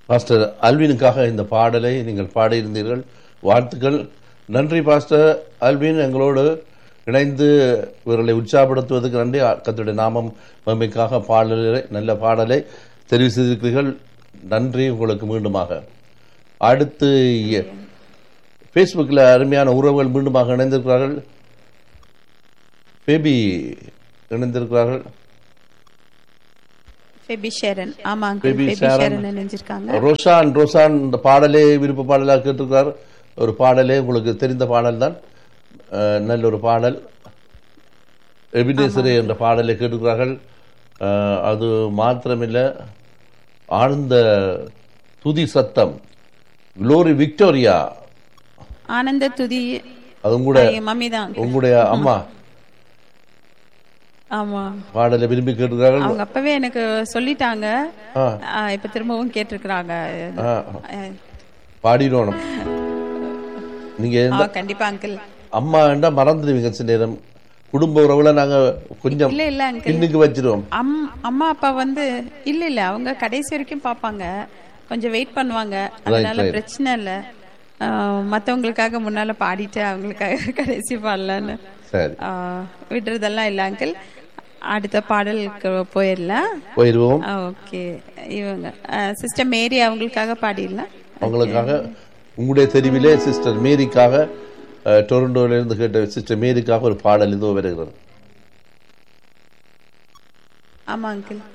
Pastor அல்வினுக்காக இந்த பாடலை நீங்கள் பாடியிருந்தீர்கள் வாழ்த்துக்கள் நன்றி பாஸ்டர் அல்வின் எங்களோடு இணைந்து இவர்களை உற்சாகப்படுத்துவதற்கு நன்றி கத்துடைய நாமம் மகிமைக்காக பாடலை நல்ல பாடலை தெரிவு செய்திருக்கிறீர்கள் நன்றி உங்களுக்கு மீண்டுமாக அடுத்து ஃபேஸ்புக்கில் அருமையான உறவுகள் மீண்டுமாக இணைந்திருக்கிறார்கள் பேபி இணைந்திருக்கிறார்கள் ஃபெபி ஷேரன் ஆமா அங்கிள் பேபி ஃபெபி ஷேரன். ஷேரன் நினைஞ்சிருக்காங்க ரோஷான் ரோஷான் இந்த பாடலே விருப்ப பாடலாக கேட்டிருக்கிறார் ஒரு பாடலே உங்களுக்கு தெரிந்த பாடல் தான் அஹ், நல்ல ஒரு பாடல் எபினேசரே என்ற பாடலை கேட்டிருக்கிறார்கள் அஹ், அது மாத்திரமில்லை ஆழ்ந்த துதி சத்தம் குளோரி விக்டோரியா ஆனந்த துதி அதுவும் கூட மம்மி தான் uncle. உங்களுடைய அம்மா ஆமா பாடலை விரும்பி கேட்டிருக்கிறார்கள் அவங்க அப்பவே எனக்கு சொல்லிட்டாங்க ஆ, ஆ, இப்ப திரும்பவும் கேட்டிருக்கிறாங்க ஆ, அஹ், பாடிடணும் நீங்க ஆ, கண்டிப்பா அங்கிள் அம்மா என்றா மறந்துடுவீங்க சில நேரம் குடும்ப உறவுல நாங்க கொஞ்சம் இல்ல இல்ல அங்கிள் பின்னுக்கு வச்சிருவோம் அம் அம்மா அப்பா வந்து இல்ல இல்ல அவங்க கடைசி வரைக்கும் பாப்பாங்க கொஞ்சம் வெயிட் பண்ணுவாங்க அதனால right. பிரச்சனை இல்ல ஆஹ் மத்தவங்களுக்காக முன்னால பாடிட்டு அவங்களுக்காக கடைசி பாடலான்னு சரி ஆஹ் விடுறதெல்லாம் இல்ல அங்கிள் அடுத்த பாடலுக்கு போயிடலாம் போயிடுவோம் ஓகே இவங்க சிஸ்டர் மேரி அவங்களுக்காக பாடிடலாம் அவங்களுக்காக உங்களுடைய தெரிவிலே சிஸ்டர் மேரிக்காக அஹ், டொரண்டோல இருந்து கேட்ட சிஸ்டர் மேரிக்காக ஒரு பாடல் இதோ வருகிறது ஆமா அங்கிள்